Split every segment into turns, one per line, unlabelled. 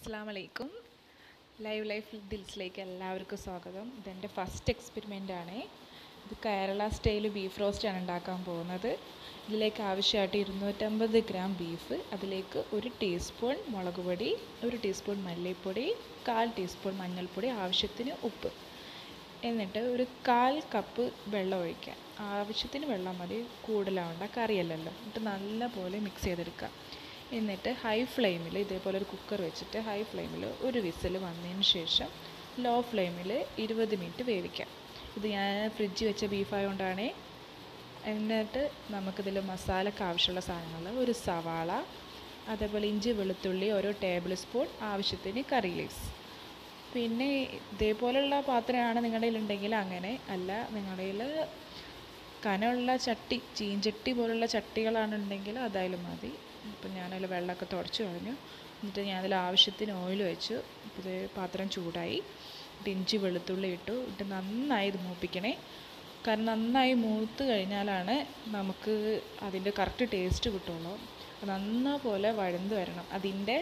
അസ്സാം വലൈക്കും live life ദിൽസിലേക്ക് എല്ലാവർക്കും സ്വാഗതം ഇതെൻ്റെ ഫസ്റ്റ് എക്സ്പെരിമെൻ്റ് ആണ് ഇത് കേരള സ്റ്റൈൽ ബീഫ് റോസ്റ്റാണ് ഉണ്ടാക്കാൻ പോകുന്നത് ഇതിലേക്ക് ആവശ്യമായിട്ട് ഇരുന്നൂറ്റമ്പത് ഗ്രാം ബീഫ് അതിലേക്ക് ഒരു ടീസ്പൂൺ മുളക് പൊടി ഒരു ടീസ്പൂൺ മല്ലിപ്പൊടി കാൽ ടീസ്പൂൺ മഞ്ഞൾപ്പൊടി ആവശ്യത്തിന് ഉപ്പ് എന്നിട്ട് ഒരു കാൽ കപ്പ് വെള്ളം ഒഴിക്കുക ആവശ്യത്തിന് വെള്ളം മതി കൂടുതലാവണ്ട കറിയല്ലല്ലോ എന്നിട്ട് നല്ലപോലെ മിക്സ് ചെയ്തെടുക്കുക എന്നിട്ട് ഹൈ ഫ്ലെയിമിൽ ഇതേപോലെ ഒരു കുക്കർ വെച്ചിട്ട് ഹൈ ഫ്ലെയിമിൽ ഒരു വിസിൽ വന്നതിന് ശേഷം ലോ ഫ്ലെയിമിൽ ഇരുപത് മിനിറ്റ് വേവിക്കാം ഇത് ഞാൻ ഫ്രിഡ്ജിൽ വെച്ച ബീഫായതുകൊണ്ടാണ് എന്നിട്ട് നമുക്കിതിൽ മസാലയ്ക്ക് ആവശ്യമുള്ള സാധനങ്ങൾ ഒരു സവാള അതേപോലെ ഇഞ്ചി വെളുത്തുള്ളി ഓരോ ടേബിൾ സ്പൂൺ ആവശ്യത്തിന് കറി ലീവ്സ് പിന്നെ ഇതേപോലെയുള്ള പാത്രമാണ് നിങ്ങളുടെ കയ്യിലുണ്ടെങ്കിൽ അങ്ങനെ അല്ല നിങ്ങളുടെ കയ്യിൽ കനമുള്ള ചട്ടി ചീഞ്ചട്ടി പോലുള്ള ചട്ടികളാണുണ്ടെങ്കിൽ അതായാലും മതി ഇപ്പം ഞാനതിൽ വെള്ളമൊക്കെ തുടച്ച് കളഞ്ഞു എന്നിട്ട് ഞാനതിൽ ആവശ്യത്തിന് ഓയിൽ വെച്ചു ഇത് പാത്രം ചൂടായി എന്നിട്ട് ഇഞ്ചി വെളുത്തുള്ളി ഇട്ടു ഇട്ട് നന്നായി ഇത് മൂപ്പിക്കണേ കാരണം നന്നായി മൂത്ത് കഴിഞ്ഞാലാണ് നമുക്ക് അതിൻ്റെ കറക്റ്റ് ടേസ്റ്റ് കിട്ടുള്ളൂ നന്ന പോലെ വഴന്ന് വരണം അതിൻ്റെ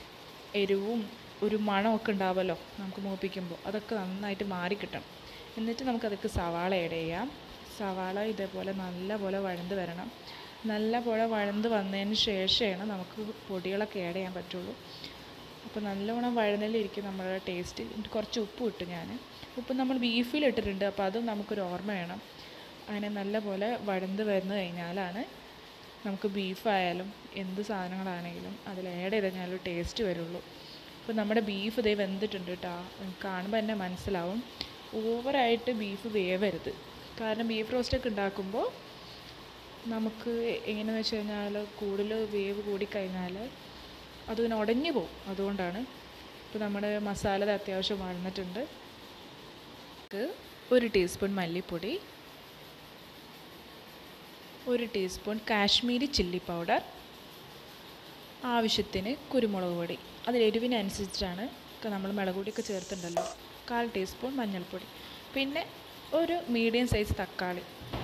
എരിവും ഒരു മണമൊക്കെ ഉണ്ടാവുമല്ലോ നമുക്ക് മൂപ്പിക്കുമ്പോൾ അതൊക്കെ നന്നായിട്ട് മാറി കിട്ടണം എന്നിട്ട് നമുക്കതൊക്കെ സവാള ആഡ് ചെയ്യാം സവാള ഇതേപോലെ നല്ല പോലെ വഴந்து വരണം നല്ല പോലെ വഴந்து വന്നതിന് ശേഷമാണ് നമുക്ക് പൊടികളൊക്കെ ആഡ് ചെയ്യാൻ പറ്റുള്ളൂ അപ്പോൾ നല്ലവണ്ണം വഴന്നലിരിക്കും നമ്മുടെ ടേസ്റ്റ് എന്നിട്ട് കുറച്ച് ഉപ്പ് ഇട്ടു ഞാൻ ഉപ്പ് നമ്മൾ ബീഫിൽ ഇട്ടിട്ടുണ്ട് അപ്പോൾ അതും നമുക്കൊരു ഓർമ്മ വേണം അങ്ങനെ നല്ല പോലെ വഴந்து വന്നു കഴിഞ്ഞാലാണ് നമുക്ക് ബീഫായാലും എന്ത് സാധനങ്ങളാണെങ്കിലും അതിൽ ആഡ് ചെയ്ത് കഴിഞ്ഞാൽ ടേസ്റ്റ് വരുള്ളൂ ഇപ്പോൾ നമ്മുടെ ബീഫ് ഇതേ വെന്തിട്ടുണ്ട് കേട്ടോ കാണുമ്പോൾ തന്നെ മനസ്സിലാവും ഓവറായിട്ട് ബീഫ് വേവരുത് കാരണം ബീഫ് റോസ്റ്റൊക്കെ ഉണ്ടാക്കുമ്പോൾ നമുക്ക് എങ്ങനെയാണെന്ന് വെച്ച് കഴിഞ്ഞാൽ കൂടുതൽ വേവ് കൂടിക്കഴിഞ്ഞാൽ അതിങ്ങനെ ഉടഞ്ഞു പോകും അതുകൊണ്ടാണ് ഇപ്പോൾ നമ്മുടെ മസാല ഇത് അത്യാവശ്യം വഴന്നിട്ടുണ്ട് ഒരു ടീസ്പൂൺ മല്ലിപ്പൊടി ഒരു ടീസ്പൂൺ കാശ്മീരി ചില്ലി പൗഡർ ആവശ്യത്തിന് കുരുമുളക് പൊടി അതിൽ എരിവിനനുസരിച്ചാണ് നമ്മൾ മുളക് പൊടിയൊക്കെ ചേർത്തിട്ടുണ്ടല്ലോ കാൽ ടീസ്പൂൺ മഞ്ഞൾപ്പൊടി പിന്നെ ഒരു മീഡിയം സൈസ് തക്കാളി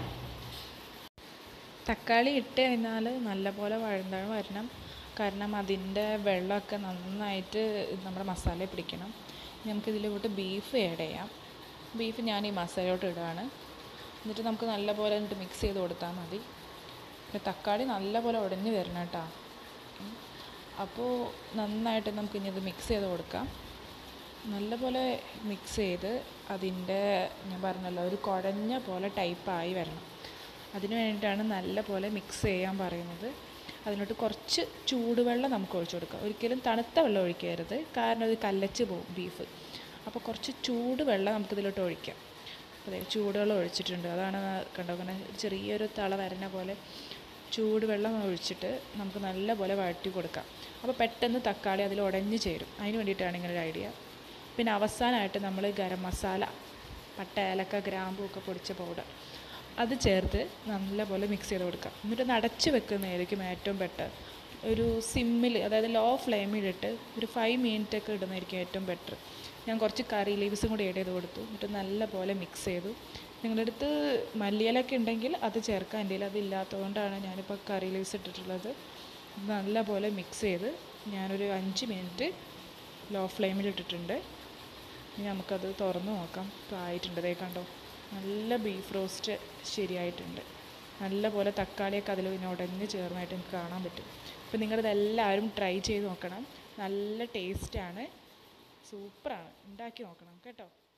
തക്കാളി ഇട്ട് കഴിഞ്ഞാൽ നല്ലപോലെ വഴന്താണ് വരണം കാരണം അതിൻ്റെ വെള്ളമൊക്കെ നന്നായിട്ട് നമ്മുടെ മസാലയിൽ പിടിക്കണം നമുക്കിതിലോട്ട് ബീഫ് ആഡ് ചെയ്യാം ബീഫ് ഞാൻ ഈ മസാലയോട്ട് ഇടുകയാണ് എന്നിട്ട് നമുക്ക് നല്ലപോലെ എന്നിട്ട് മിക്സ് ചെയ്ത് കൊടുത്താൽ മതി പിന്നെ തക്കാളി നല്ലപോലെ ഉടഞ്ഞ് വരണം കേട്ടോ അപ്പോൾ നന്നായിട്ട് നമുക്ക് ഇനി ഇത് മിക്സ് ചെയ്ത് കൊടുക്കാം നല്ലപോലെ മിക്സ് ചെയ്ത് അതിൻ്റെ ഞാൻ പറഞ്ഞല്ലോ ഒരു കുഴഞ്ഞ പോലെ ടൈപ്പായി വരണം അതിന് വേണ്ടിയിട്ടാണ് നല്ല പോലെ മിക്സ് ചെയ്യാൻ പറയുന്നത് അതിലോട്ട് കുറച്ച് ചൂടുവെള്ളം നമുക്ക് ഒഴിച്ചു കൊടുക്കാം ഒരിക്കലും തണുത്ത വെള്ളം ഒഴിക്കരുത് കാരണം അത് കല്ലച്ച് പോകും ബീഫ് അപ്പോൾ കുറച്ച് ചൂടുവെള്ളം നമുക്കിതിലോട്ട് ഒഴിക്കാം അതെ ചൂടുവെള്ളം ഒഴിച്ചിട്ടുണ്ട് അതാണ് കണ്ടോ അങ്ങനെ ചെറിയൊരു തള വരണ പോലെ ചൂടുവെള്ളം ഒഴിച്ചിട്ട് നമുക്ക് നല്ല പോലെ വഴറ്റി കൊടുക്കാം അപ്പോൾ പെട്ടെന്ന് തക്കാളി അതിൽ ഉടഞ്ഞു ചേരും അതിന് വേണ്ടിയിട്ടാണ് ഇങ്ങനെ ഒരു ഐഡിയ പിന്നെ അവസാനമായിട്ട് നമ്മൾ ഗരം മസാല പട്ട ഏലക്ക ഗ്രാമ്പു ഒക്കെ പൊടിച്ച പൗഡർ അത് ചേർത്ത് നല്ലപോലെ മിക്സ് ചെയ്ത് കൊടുക്കാം എന്നിട്ട് അടച്ച് വെക്കുന്നതായിരിക്കും ഏറ്റവും ബെറ്റർ ഒരു സിമ്മിൽ അതായത് ലോ ഫ്ലെയിമിലിട്ട് ഒരു ഫൈവ് മിനിറ്റ് ഒക്കെ ഇടുന്നതായിരിക്കും ഏറ്റവും ബെറ്റർ ഞാൻ കുറച്ച് കറി ലീവ്സും കൂടി ആഡ് ചെയ്ത് കൊടുത്തു എന്നിട്ട് നല്ലപോലെ മിക്സ് ചെയ്തു നിങ്ങളുടെ അടുത്ത് മല്ലിയിലൊക്കെ ഉണ്ടെങ്കിൽ അത് ചേർക്കാം എൻ്റെ കയ്യിൽ അതില്ലാത്തതുകൊണ്ടാണ് ഞാനിപ്പോൾ കറി ലീവ്സ് ഇട്ടിട്ടുള്ളത് നല്ലപോലെ മിക്സ് ചെയ്ത് ഞാനൊരു അഞ്ച് മിനിറ്റ് ലോ ഫ്ലെയിമിൽ ഇട്ടിട്ടുണ്ട് ഇനി നമുക്കത് തുറന്ന് നോക്കാം ഇപ്പോൾ ആയിട്ടുണ്ട് ദേ കണ്ടോ നല്ല ബീഫ് റോസ്റ്റ് ശരിയായിട്ടുണ്ട് നല്ല പോലെ തക്കാളിയൊക്കെ അതിൽ പിന്നെ ഉടഞ്ഞ് ചേർന്നായിട്ട് എനിക്ക് കാണാൻ പറ്റും അപ്പോൾ നിങ്ങളിതെല്ലാവരും ട്രൈ ചെയ്ത് നോക്കണം നല്ല ടേസ്റ്റാണ് സൂപ്പറാണ് ഉണ്ടാക്കി നോക്കണം കേട്ടോ